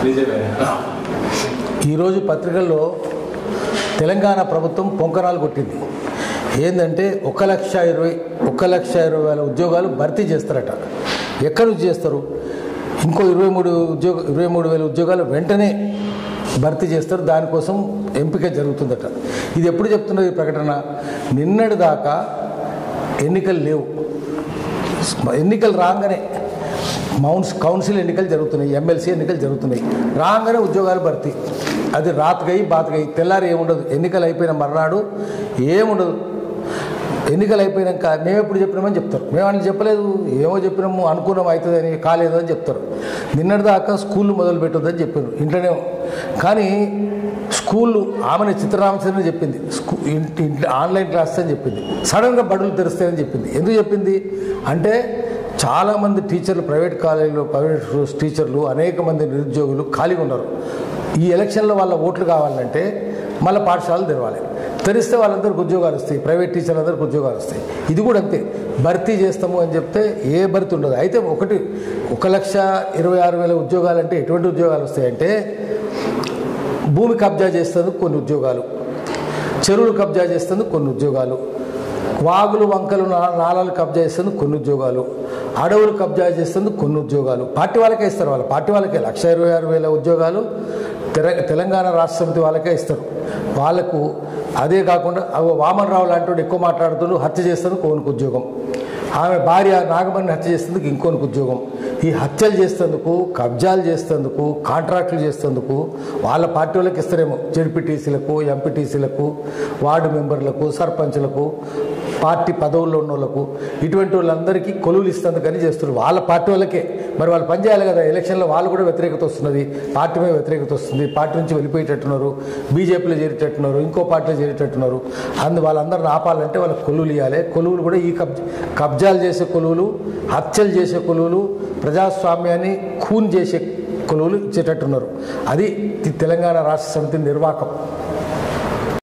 నిజమే ఈరోజు పత్రికల్లో తెలంగాణ ప్రభుత్వం పొంకరాలు కొట్టింది ఏంటంటే ఒక లక్ష ఇరవై ఒక లక్ష ఇరవై వేల ఉద్యోగాలు భర్తీ చేస్తారట ఎక్కడి నుంచి చేస్తారు ఇంకో ఇరవై మూడు ఉద్యోగ ఇరవై మూడు వేల ఉద్యోగాలు వెంటనే భర్తీ చేస్తారు దానికోసం ఎంపిక జరుగుతుందట ఇది ఎప్పుడు చెప్తున్నది ఈ ప్రకటన నిన్నటి దాకా ఎన్నికలు లేవు ఎన్నికలు రాగానే మౌన్స్ కౌన్సిల్ ఎన్నికలు జరుగుతున్నాయి ఎమ్మెల్సీ ఎన్నికలు జరుగుతున్నాయి రాగానే ఉద్యోగాలు భర్తీ అది రాత్రికై బాతకై తెల్లారి ఏముండదు ఎన్నికలు అయిపోయిన మర్నాడు ఏముండదు ఎన్నికలు అయిపోయినాక మేము ఎప్పుడు చెప్పినామని చెప్తారు మేము అని చెప్పలేదు ఏమో చెప్పినాము అనుకున్నాం అవుతుందని కాలేదు అని చెప్తారు నిన్నటిదాకా స్కూళ్ళు మొదలు పెట్టొద్దని చెప్పారు ఇంట్లోనే కానీ స్కూళ్ళు ఆమెను చిత్రరామచంద్ర చెప్పింది స్కూ ఇంటి ఇంటి ఆన్లైన్ క్లాస్ అని చెప్పింది సడన్గా బడులు తెరుస్తాయని చెప్పింది ఎందుకు చెప్పింది అంటే చాలామంది టీచర్లు ప్రైవేట్ కాలేజీలో ప్రైవేట్ టీచర్లు అనేక మంది నిరుద్యోగులు ఖాళీగా ఉన్నారు ఈ ఎలక్షన్లో వాళ్ళ ఓట్లు కావాలంటే మళ్ళీ పాఠశాలలు తెరవాలి తెరిస్తే వాళ్ళందరికీ ఉద్యోగాలు వస్తాయి ప్రైవేట్ టీచర్లందరికీ ఉద్యోగాలు వస్తాయి ఇది కూడా అంతే భర్తీ చేస్తాము అని చెప్తే ఏ భర్తీ ఉండదు అయితే ఒకటి ఒక లక్ష ఇరవై ఆరు వేల ఉద్యోగాలు అంటే ఎటువంటి ఉద్యోగాలు వస్తాయంటే భూమి కబ్జా చేస్తేందుకు కొన్ని ఉద్యోగాలు చెరువులు కబ్జా చేస్తేందుకు కొన్ని ఉద్యోగాలు వాగులు వంకలు నా- నాలాలు కబ్జా చేస్తేందుకు కొన్ని ఉద్యోగాలు అడవులు కబ్జా చేస్తేందుకు కొన్ని ఉద్యోగాలు పార్టీ వాళ్ళకే ఇస్తారు వాళ్ళు పార్టీ వాళ్ళకే లక్ష ఇరవై ఆరు వేల ఉద్యోగాలు తెర- తెలంగాణ రాష్ట్ర సమితి వాళ్ళకే ఇస్తారు వాళ్ళకు అదే కాకుండా అవి వామన్ రావు లాంటి వాడు ఎక్కువ మాట్లాడుతూ హత్య చేస్తేందుకు కోనికి ఉద్యోగం ఆమె భార్య నాగమణిని హత్య చేసేందుకు ఇంకోనికి ఉద్యోగం ఈ హత్యలు చేసేందుకు కబ్జాలు చేసేందుకు కాంట్రాక్టులు చేసేందుకు వాళ్ళ పార్టీ వాళ్ళకి ఇస్తారేమో జడ్పీటీసీలకు ఎంపీటీసీలకు వార్డు మెంబర్లకు సర్పంచ్లకు పార్టీ పదవుల్లో ఉన్న వాళ్ళకు ఇటువంటి వాళ్ళందరికీ కొలువులు ఇస్తేందుకని చేస్తున్నారు వాళ్ళ పార్టీ వాళ్ళకే మరి వాళ్ళు పనిచేయాలి కదా ఎలక్షన్లో వాళ్ళు కూడా వ్యతిరేకత వస్తున్నది పార్టీ మీద వ్యతిరేకత వస్తుంది పార్టీ నుంచి వెళ్ళిపోయేటట్టున్నారు బీజేపీలో చేరేటట్టున్నారు ఇంకో పార్టీలో చేరేటట్టున్నారు అందు వాళ్ళందరిని ఆపాలంటే వాళ్ళకి కొలువులు ఇవ్వాలి కొలువులు కూడా ఈ కబ్జ కబ్జాలు చేసే కొలువులు హత్యలు చేసే కొలువులు ప్రజాస్వామ్యాన్ని ఖూన్ చేసే కొలువులు ఇచ్చేటట్టున్నారు అది ఈ తెలంగాణ రాష్ట్ర సమితి నిర్వాహకం